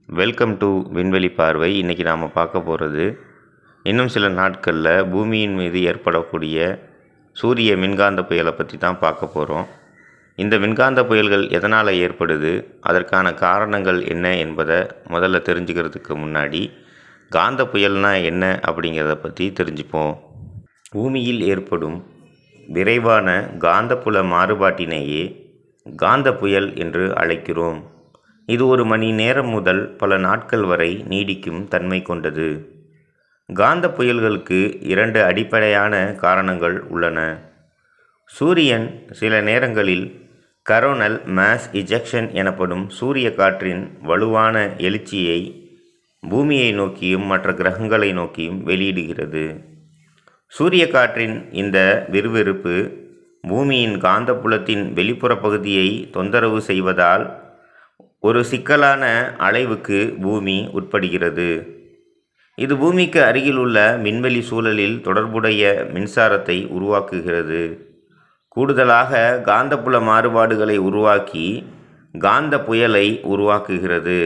welcome to விண்வெளி பார்வை இன்றைக்கி நாம் பார்க்க போகிறது இன்னும் சில நாட்களில் பூமியின் மீது ஏற்படக்கூடிய சூரிய மின்காந்த புயலை பற்றி தான் பார்க்க போகிறோம் இந்த மின்காந்த புயல்கள் எதனால் ஏற்படுது அதற்கான காரணங்கள் என்ன என்பதை முதல்ல தெரிஞ்சுக்கிறதுக்கு முன்னாடி காந்த புயல்னா என்ன அப்படிங்கிறத பற்றி தெரிஞ்சுப்போம் பூமியில் ஏற்படும் விரைவான காந்தப்புல மாறுபாட்டினையே காந்த புயல் என்று அழைக்கிறோம் இது ஒரு மணி நேரம் முதல் பல நாட்கள் வரை நீடிக்கும் தன்மை கொண்டது காந்த புயல்களுக்கு இரண்டு அடிப்படையான காரணங்கள் உள்ளன சூரியன் சில நேரங்களில் கரோனல் மாஸ் இஜெக்ஷன் எனப்படும் சூரிய காற்றின் வலுவான எழுச்சியை பூமியை நோக்கியும் மற்ற கிரகங்களை நோக்கியும் வெளியிடுகிறது சூரிய காற்றின் இந்த விறுவிறுப்பு பூமியின் காந்தப்புலத்தின் வெளிப்புற பகுதியை தொந்தரவு செய்வதால் ஒரு சிக்கலான அலைவுக்கு பூமி உட்படுகிறது இது பூமிக்கு அருகில் உள்ள விண்வெளி சூழலில் தொடர்புடைய மின்சாரத்தை உருவாக்குகிறது கூடுதலாக காந்தப்புல மாறுபாடுகளை உருவாக்கி காந்த புயலை உருவாக்குகிறது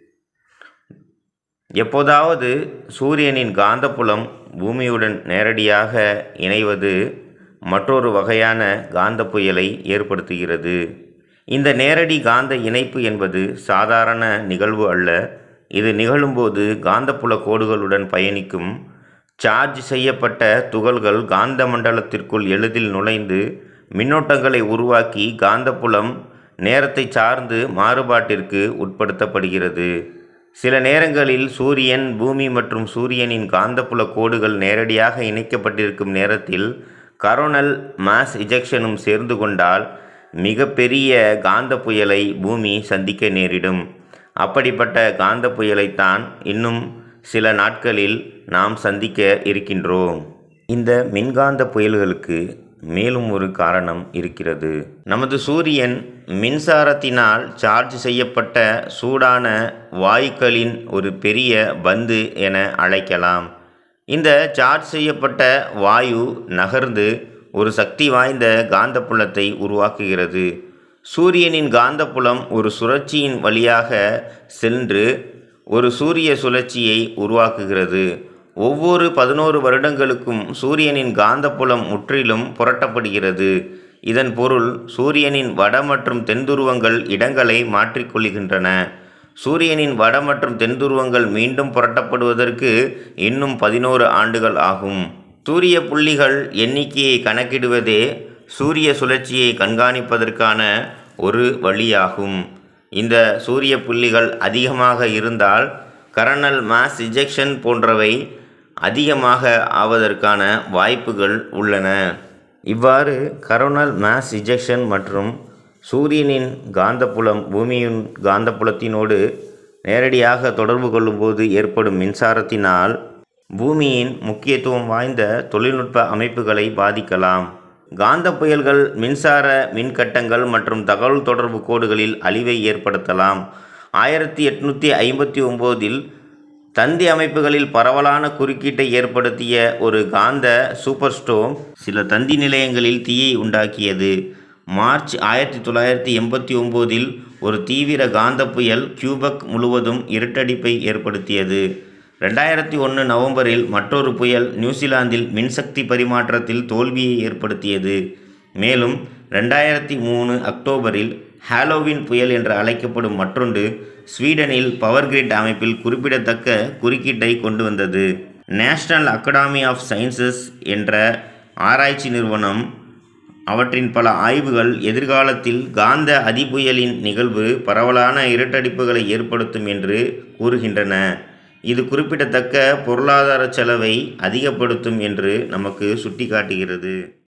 எப்போதாவது சூரியனின் காந்தப்புலம் பூமியுடன் நேரடியாக இணைவது மற்றொரு வகையான காந்த புயலை ஏற்படுத்துகிறது இந்த நேரடி காந்த இணைப்பு என்பது சாதாரண நிகழ்வு அல்ல இது நிகழும்போது காந்தப்புல கோடுகளுடன் பயணிக்கும் சார்ஜ் செய்யப்பட்ட துகள்கள் காந்த மண்டலத்திற்குள் எளிதில் நுழைந்து மின்னோட்டங்களை உருவாக்கி காந்தப்புலம் நேரத்தை சார்ந்து மாறுபாட்டிற்கு உட்படுத்தப்படுகிறது சில நேரங்களில் சூரியன் பூமி மற்றும் சூரியனின் காந்தப்புல கோடுகள் நேரடியாக இணைக்கப்பட்டிருக்கும் நேரத்தில் கரோனல் மாஸ் இஜெக்ஷனும் சேர்ந்து கொண்டால் மிகப்பெரிய காந்த புயலை பூமி சந்திக்க நேரிடும் அப்படிப்பட்ட காந்த புயலைத்தான் இன்னும் சில நாட்களில் நாம் சந்திக்க இருக்கின்றோம் இந்த மின்காந்த புயல்களுக்கு மேலும் ஒரு காரணம் இருக்கிறது நமது சூரியன் மின்சாரத்தினால் சார்ஜ் செய்யப்பட்ட சூடான வாயுக்களின் ஒரு பெரிய பந்து என அழைக்கலாம் இந்த சார்ஜ் செய்யப்பட்ட வாயு நகர்ந்து ஒரு சக்தி வாய்ந்த காந்தப்புலத்தை உருவாக்குகிறது சூரியனின் காந்தப்புலம் ஒரு சுழற்சியின் வழியாக சென்று ஒரு சூரிய சுழற்சியை உருவாக்குகிறது ஒவ்வொரு பதினோரு வருடங்களுக்கும் சூரியனின் காந்தப்புலம் முற்றிலும் புரட்டப்படுகிறது இதன் பொருள் சூரியனின் வட மற்றும் தென் துருவங்கள் இடங்களை மாற்றிக்கொள்கின்றன சூரியனின் வட மற்றும் தென் துருவங்கள் மீண்டும் புரட்டப்படுவதற்கு இன்னும் பதினோரு ஆண்டுகள் ஆகும் சூரிய புள்ளிகள் எண்ணிக்கையை கணக்கிடுவதே சூரிய சுழற்சியை கண்காணிப்பதற்கான ஒரு வழியாகும் இந்த சூரிய புள்ளிகள் அதிகமாக இருந்தால் கரணல் மாஸ் இஜெக்ஷன் போன்றவை அதிகமாக ஆவதற்கான வாய்ப்புகள் உள்ளன இவ்வாறு கரோனல் மாஸ் இஜெக்ஷன் மற்றும் சூரியனின் காந்தப்புலம் பூமியின் காந்தப்புலத்தினோடு நேரடியாக தொடர்பு கொள்ளும்போது ஏற்படும் மின்சாரத்தினால் பூமியின் முக்கியத்துவம் வாய்ந்த தொழில்நுட்ப அமைப்புகளை பாதிக்கலாம் காந்த புயல்கள் மின்சார மின்கட்டங்கள் மற்றும் தகவல் தொடர்பு கோடுகளில் அழிவை ஏற்படுத்தலாம் ஆயிரத்தி எட்நூற்றி ஐம்பத்தி ஒம்போதில் தந்தி அமைப்புகளில் பரவலான குறுக்கீட்டை ஏற்படுத்திய ஒரு காந்த சூப்பர் ஸ்டோம் சில தந்தி நிலையங்களில் தீயை உண்டாக்கியது மார்ச் ஆயிரத்தி தொள்ளாயிரத்தி எண்பத்தி ஒம்போதில் ஒரு தீவிர காந்த புயல் கியூபக் முழுவதும் இருட்டடிப்பை ஏற்படுத்தியது ரெண்டாயிரத்தி ஒன்று நவம்பரில் மற்றொரு புயல் நியூசிலாந்தில் மின்சக்தி பரிமாற்றத்தில் தோல்வியை ஏற்படுத்தியது மேலும் ரெண்டாயிரத்தி மூணு அக்டோபரில் ஹாலோவின் புயல் என்று அழைக்கப்படும் மற்றொன்று ஸ்வீடனில் பவர் கிரிட் அமைப்பில் குறிப்பிடத்தக்க குறுக்கீட்டை கொண்டு வந்தது நேஷனல் அகாடமி ஆஃப் சயின்சஸ் என்ற ஆராய்ச்சி நிறுவனம் அவற்றின் பல ஆய்வுகள் எதிர்காலத்தில் காந்த அதிபுயலின் நிகழ்வு பரவலான இருட்டடிப்புகளை ஏற்படுத்தும் என்று கூறுகின்றன இது குறிப்பிடத்தக்க பொருளாதார செலவை அதிகப்படுத்தும் என்று நமக்கு சுட்டிக்காட்டுகிறது